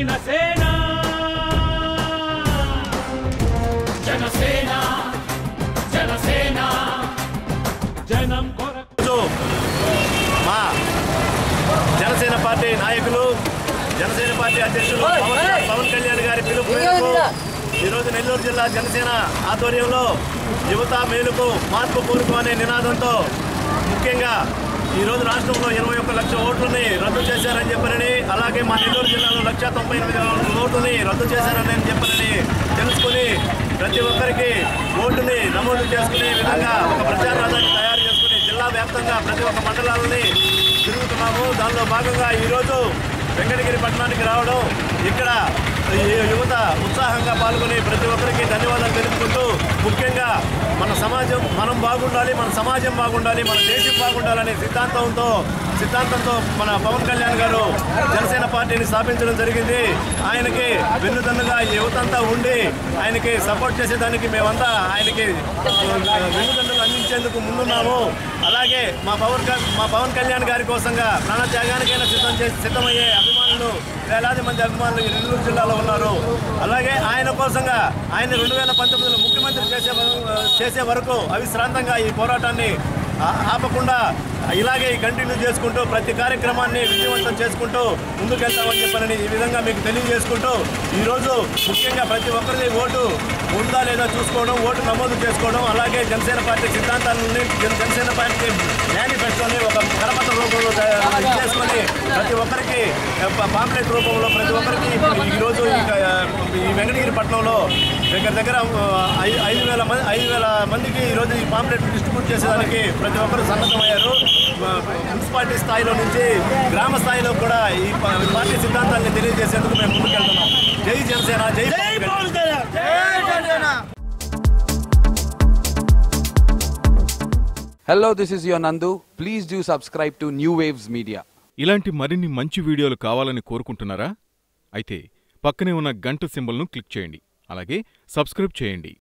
నమ్మిన సేన జనసేన జనసేన జనం కొరకు ఈరోజు మా జనసేన పార్టీ నాయకులు జనసేన పార్టీ అధ్యక్షులు పవన్ పవన్ కళ్యాణ్ గారి పిలుపు మేరకు ఈరోజు నెల్లూరు జిల్లా జనసేన ఆధ్వర్యంలో యువత మేలుకు మార్పు కోరుకు అనే నినాదంతో ముఖ్యంగా ఈరోజు రాష్ట్రంలో ఇరవై ఒక్క లక్షల ఓట్లని రద్దు చేశారని చెప్పనని అలాగే మా నెల్లూరు జిల్లాలో లక్ష తొంభై ఎనిమిది వేల ఓట్లని రద్దు చేశారని చెప్పనని తెలుసుకుని ప్రతి ఒక్కరికి ఓటుని నమోదు చేసుకునే విధంగా ఒక ప్రచార రథాన్ని తయారు చేసుకుని జిల్లా వ్యాప్తంగా ప్రతి ఒక్క మండలాలని తిరుగుతున్నాము దానిలో భాగంగా ఈరోజు వెంకటగిరి పట్టణానికి రావడం ఇక్కడ ఈ యువత ఉత్సాహంగా పాల్గొని ప్రతి ఒక్కరికి ధన్యవాదాలు తెలుపుకుంటూ ముఖ్యంగా మన సమాజం మనం బాగుండాలి మన సమాజం బాగుండాలి మన దేశం బాగుండాలనే సిద్ధాంతంతో సిద్ధాంతంతో మన పవన్ కళ్యాణ్ గారు జనసేన పార్టీని స్థాపించడం జరిగింది ఆయనకి వెన్నుదన్నుగా ఈ యువతంతా ఉండి ఆయనకి సపోర్ట్ చేసేదానికి మేమంతా ఆయనకి వెన్నుదన్నులు అందించేందుకు ముందున్నాము అలాగే మా పవన్ క- మా పవన్ కళ్యాణ్ గారి కోసంగా ప్రాణ త్యాగానికైనా సిద్ధం చేసి సిద్ధమయ్యే అభిమానులు వేలాది మంది అభిమానులు ఈ నెల్లూరు జిల్లాలో ఉన్నారు అలాగే ఆయన కోసంగా ఆయన రెండు వేల పంతొమ్మిదిలో ముఖ్యమంత్రి చేసే వర- చేసే వరకు అవిశ్రాంతంగా ఈ పోరాటాన్ని ఆ- ఆపకుండా ఇలాగే కంటిన్యూ చేసుకుంటూ ప్రతి కార్యక్రమాన్ని విజయవంతం చేసుకుంటూ ముందుకెళ్తామని చెప్పని ఈ విధంగా మీకు తెలియజేసుకుంటూ ఈరోజు ముఖ్యంగా ప్రతి ఒక్కరిది ఓటు ఉందా లేదా చూసుకోవడం ఓటు నమోదు చేసుకోవడం అలాగే జనసేన పార్టీ సిద్ధాంతాలని జన- జనసేన పార్టీ మేనిఫెస్టోని ఒక కరపత్ర రూపంలో తయారు చేసుకొని ప్రతి ఒక్కరికి ప- పాంప్లెట్ రూపంలో ప్రతి ఒక్కరికి ఈరోజు ఇక, ఈ వెంకటగిరి పట్టణంలో దగ్గర దగ్గర ఆ, ఐ- ఐదు వేల మంది ఐదు వేల మందికి ఈరోజు ఈ పాంప్లెట్ డిస్ట్రిబ్యూట్ చేసేదానికి ప్రతి ఒక్కరు సన్నద్ధమయ్యారు ఆ, మున్సిపాలిటీ స్థాయిలో నుంచి గ్రామ స్థాయిలో కూడా ఈ ప- పార్టీ సిద్ధాంతాన్ని తెలియజేసేందుకు మేము ముందుకెళ్తున్నాం జై జనసేన జై Pawan Kalyan. Hello, this is your Nandu. Please do subscribe to New Waves Media. ఇలాంటి మరిన్ని మంచి వీడియోలు కావాలని కోరుకుంటున్నారా అయితే పక్కనే ఉన్న గంట సింబల్ను క్లిక్ చేయండి అలాగే సబ్స్క్రైబ్ చేయండి